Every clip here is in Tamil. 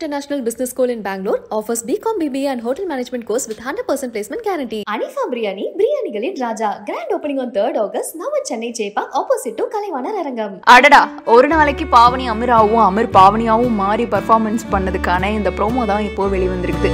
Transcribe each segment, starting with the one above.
International Business School in Bangalore offers BCom BBA and Hotel Management course with 100% placement guarantee. Anifa Biryani, பிரியாணிகளின் ராஜா grand opening on 3rd August நம்ம சென்னை சேப்பா ஆப்போசிட் டு கலைவாணர் அரங்கம் அடடா ஒரு நாளைக்கு பாவனி அமீராவும் அமீர் பாவனியாவும் மாறி பர்ஃபார்மன்ஸ் பண்ணதுக்கான இந்த ப்ரோமோ தான் இப்போ வெளிவந்திருக்குது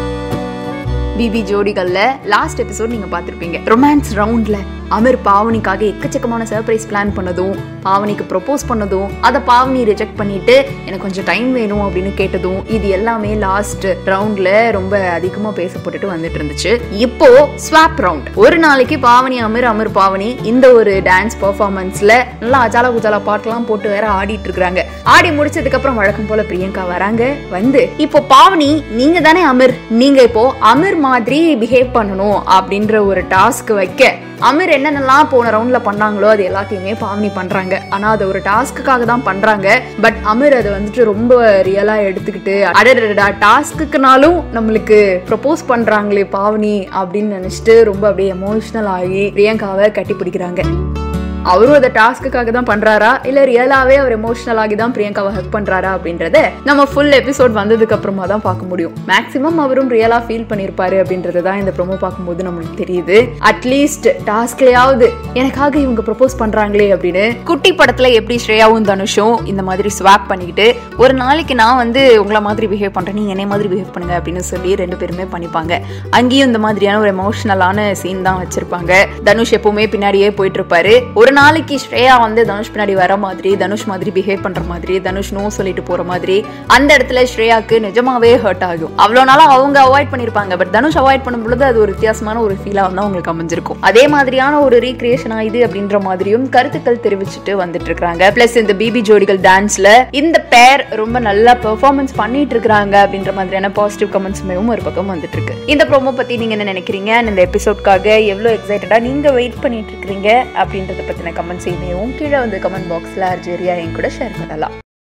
பிபி ஜோடிகள்ல லாஸ்ட் எபிசோட் நீங்க பார்த்திருப்பீங்க ரொமான்ஸ் ரவுண்ட்ல அமீர் பாவனிக்காக எக்கச்சக்கமான சர்ப்ரைஸ் பிளான் பண்ணதும் பாவனிக்கு ப்ரொபோஸ் பண்ணதும் அதை பாவனி ரிஜெக்ட் பண்ணிட்டு எனக்கு கொஞ்சம் டைம் வேணும் அப்படின்னு கேட்டதும் இது எல்லாமே லாஸ்ட் ரவுண்ட்ல ரொம்ப அதிகமா பேசப்பட்டுட்டு வந்துட்டு இருந்துச்சு இப்போ ஸ்வாப் ரவுண்ட் ஒரு நாளைக்கு பாவனி அமீர் அமீர் பாவனி இந்த ஒரு டான்ஸ் பெர்ஃபார்மன்ஸ்ல நல்லா அஜாலா குஜாலா பாட்டெல்லாம் போட்டு வேற ஆடிட்டு இருக்காங்க ஆடி முடிச்சதுக்கு அப்புறம் வழக்கம் போல பிரியங்கா வராங்க வந்து இப்போ பாவனி நீங்க தானே அமீர் நீங்க இப்போ அமீர் மாதிரி பிஹேவ் பண்ணணும் அப்படின்ற ஒரு டாஸ்க் வைக்க அமீர் என்னென்னலாம் போன ரவுண்ட்ல பண்ணாங்களோ அது எல்லாத்தையுமே பாவனி பண்றாங்க ஆனா அது ஒரு டாஸ்க்குக்காக தான் பண்றாங்க பட் அமீர் அதை வந்துட்டு ரொம்ப ரியலா எடுத்துக்கிட்டு அடடா டாஸ்க்குனாலும் நம்மளுக்கு ப்ரப்போஸ் பண்றாங்களே பாவனி அப்படின்னு நினைச்சிட்டு ரொம்ப அப்படியே எமோஷனல் ஆகி பிரியங்காவை கட்டி பிடிக்கிறாங்க அவரும் அதை டாஸ்க்குக்காக தான் பண்றாரா இல்ல ரியலாவே அவர் எமோஷனல் ஆகி தான் பிரியங்காவை ஹெல்ப் பண்றாரா அப்படின்றத நம்ம ஃபுல் எபிசோட் வந்ததுக்கு அப்புறமா தான் பார்க்க முடியும் மேக்ஸிமம் அவரும் ரியலா ஃபீல் பண்ணிருப்பாரு அப்படின்றது தான் இந்த ப்ரோமோ பார்க்கும்போது நம்மளுக்கு தெரியுது அட்லீஸ்ட் டாஸ்க்லயாவது எனக்காக இவங்க ப்ரப்போஸ் பண்றாங்களே அப்படின்னு குட்டி படத்துல எப்படி ஸ்ரேயாவும் தனுஷும் இந்த மாதிரி ஸ்வாப் பண்ணிக்கிட்டு ஒரு நாளைக்கு நான் வந்து உங்களை மாதிரி பிஹேவ் பண்றேன் நீங்க என்னை மாதிரி பிஹேவ் பண்ணுங்க அப்படின்னு சொல்லி ரெண்டு பேருமே பண்ணிப்பாங்க அங்கேயும் இந்த மாதிரியான ஒரு எமோஷனலான சீன் தான் வச்சிருப்பாங்க தனுஷ் எப்பவுமே பின்னாடியே போயிட்டு இருப்பாரு ஒரு நாளைக்கு ஸ்ரேயா வந்து தனுஷ் பின்னாடி வர மாதிரி தனுஷ் மாதிரி பிஹேவ் பண்ற மாதிரி தனுஷ் நோ சொல்லிட்டு போற மாதிரி அந்த இடத்துல ஸ்ரேயாக்கு நிஜமாவே ஹர்ட் ஆகும் அவ்வளோ நாளா அவங்க அவாய்ட் பண்ணிருப்பாங்க பட் தனுஷ் அவாய்ட் பண்ணும் பொழுது அது ஒரு வித்தியாசமான ஒரு ஃபீலா வந்து அவங்களுக்கு அமைஞ்சிருக்கும் அதே மாதிரியான ஒரு ரீக்ரியேஷனா இது அப்படின்ற மாதிரியும் கருத்துக்கள் தெரிவிச்சுட்டு வந்துட்டு இருக்காங்க பிளஸ் இந்த பிபி ஜோடிகள் டான்ஸ்ல இந்த பேர் ரொம்ப நல்லா பெர்ஃபார்மன்ஸ் பண்ணிட்டு இருக்காங்க அப்படின்ற மாதிரியான பாசிட்டிவ் கமெண்ட்ஸுமே ஒரு பக்கம் வந்துட்டு இருக்கு இந்த ப்ரோமோ பத்தி நீங்க என்ன நினைக்கிறீங்க and இந்த எபிசோட்காக எவ்வளவு எக்ஸைட்டடா நீங்க வெயிட் பண்ணிட்டு இருக்கீங்க அப்படின்றத பத்தின கமெண்ட்ஸ் இனியும் கீழே வந்து கமெண்ட் பாக்ஸ்ல அர்ஜேரியா என் கூட ஷேர் பண்ணலாம்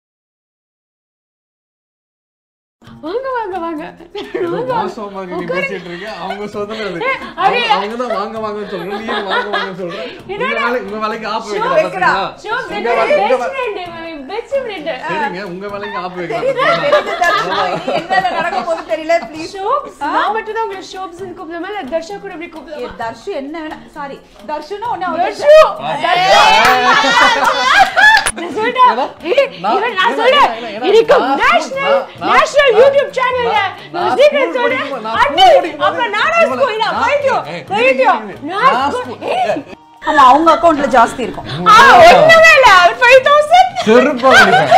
வாங்க வாங்க வாங்க மாசம் மாதிரி நீ பேசிட்டு இருக்க அவங்க சொல்றது அது அரே. அவங்க தான் வாங்க வாங்கன்னு சொல்றேன் நீ ஏன் வாங்க வாங்கன்னு சொல்ற உங்க வேலை உங்க வேலைக்கு ஆப் ஷோ வைக்கிறா வைக்கிறா. பாத்தீங்களா ஷோ உங்க என்னோட வே- உங்க best way- friend, my best friend. சரிங்க உங்க வேலைக்கு ஆப் வைக்கிறா என்ன நடக்க போகுது தெரியல ப்ளீஸ் ஷோப்ஸ், நான் மட்டும் தான் உங்களை ஷோப்ஸ்னு கூப்பிடுவேன், இல்ல தர்ஷா கூட எப்படி கூப்பிடுவேன்? தர்ஷு என்ன வேணா சாரி தர்ஷுனா ஒண்ணு தர்ஷு! நான் சொல்லிட்டேன். ஏய், நான் இவன் நான் என்ன, சொல்றேன். என்ன, என்ன, இதுக்கு நான் national- நான் நான் national நான் YouTube channel ல நான் நான் school secret சொல்றேன். படிக்கும்போது- நான் அண்ணே, school படிக்கும்போது அப்புறம் நானும் இவ்வளவு- school தான். நான்- பைத்தியம், ஏய், பைத்தியம். இரு, இரு, இரு. நான் நான் school- school- ஏய், ஆமா அவங்க அக்கவுண்ட்ல ஜாஸ்தி இருக்கும் ஆ, ஒண்ணுமே இல்ல. 5,000. செருப்பா கடிப்பேன்.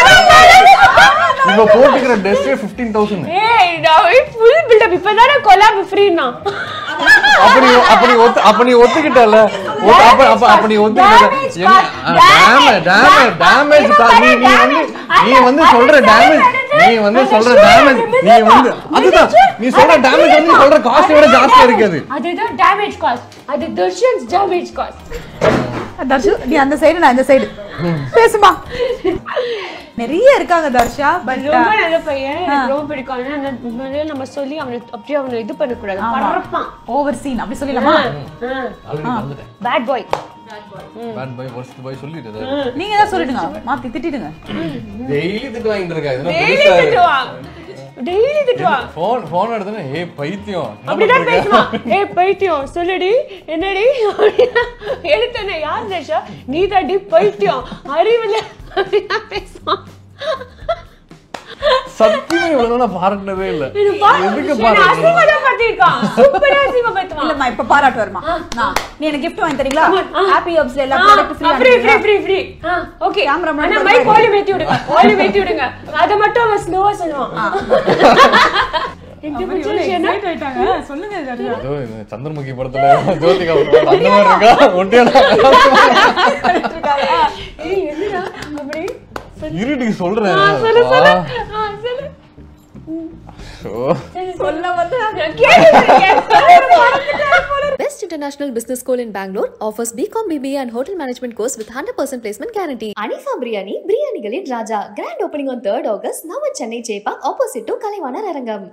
இவ போட்டுக்கிற ட்ரெஸ்ஸே ஃபிஃப்டீன் தௌசண்ட் ஏய், நான் full build-up. இப்பதானே collab free-னா. அப்படி அப்படி ஒத்து அப்ப நீ ஒத்துக்கிட்டல ஒத்து- அப்ப அப்ப அப்ப நீ ஒத்துக்கிட்டல Damage என்ன cost, damage damage, damage damage நீ நீ வந்து நீ வந்து சொல்ற டேமேஜ் நீ வந்து சொல்ற டேமேஜ் நீ வந்து அதுதான் நீ சொல்ற டேமேஜ் வந்து நீ சொல்ற காஸ்ட் விட ஜாஸ்தியா இருக்காது அதுதான் damage cost. அது தர்ஷன்ஸ் damage cost. தர்ஷு நீ அந்த சைடு நான் இந்த சைடு பேசுமா நிறைய இருக்காங்க தர்ஷா பட் ரொம்ப நல்ல பையன் எனக்கு ரொம்ப பிடிக்கும் ஆனா அந்த முதல்ல நம்ம சொல்லி அவனை அப்படியே அவனை இது பண்ணக்கூடாது பறப்பான் ஓவர் சீன் அப்படி சொல்லிடலாமா bad boy bad boy worst boy சொல்லிட்டு நீங்க தான் சொல்லிடுங்க மாத்தி திட்டிடுங்க டெய்லி திட்டு வாங்கிட்டு இருக்கா இதெல்லாம் டெய்லி புதுசா திட்டுவான் டெய்லி திட்டுவான் போன் போன் எடுத்தனே ஏய் பைத்தியம் என்ன அப்படிதான் பண்றீங்க? பேசுவான் ஏய் பைத்தியம் சொல்லுடி என்னடி அப்படின்னா, எடுத்தனே யார் தர்ஷா நீ தாண்டி பைத்தியம் அறிவுல அப்படிதான் பேசுவான் சத்தியமா இவ்வளவு நான் பாராட்டினதே இல்ல இது பாரு, எதுக்கு என்னை பாராட்டு அசிங்கப்படுத்தியிருக்கான். சூப்பரா அசிங்கப்படுத்துவான். இல்லம்மா இப்ப பாராட்டு வருமா நான் நீ எனக்கு gift வாங்கி தரீங்களா ஹாப்பி ஹப்ஸ்ல எல்லா ஆ, ப்ராடக்ட் ஆ, free, free, free, free. ஆ, okay. Camera man ஆனா பாரு. mic volume ஏத்தி விடுங்க. volume ஏத்தி விடுங்க. அதை மட்டும் அவன் slow ஆ சொல்லுவான். எனக்கு பிடிச்ச விஷயம் என்ன? சொல்லுங்க ஏதோ இந்த சந்திரமுகி படத்துல ஜோதிகா வருவாங்க. அந்த மாதிரி இருக்கா ஒட்டியாடா ஏய், என்னடா? அப்படி? இருடி சொல்றேன் ஆ, சொல்லு, சொல்லு. வா. ஆ, சொல்லு. ஷோ. சரி, சொல்ல வந்து நான் கேட்டுட்டேன். மறந்துட்டேன் போல. Best International Business School in Bangalore offers BCom BBA and Hotel Management course with 100% placement guarantee. Anifa Biryani, பிரியாணிகளின் ராஜா grand opening on 3rd August நம்ம சென்னை சேப்பா ஆப்போசிட் டு கலைவாணர் அரங்கம்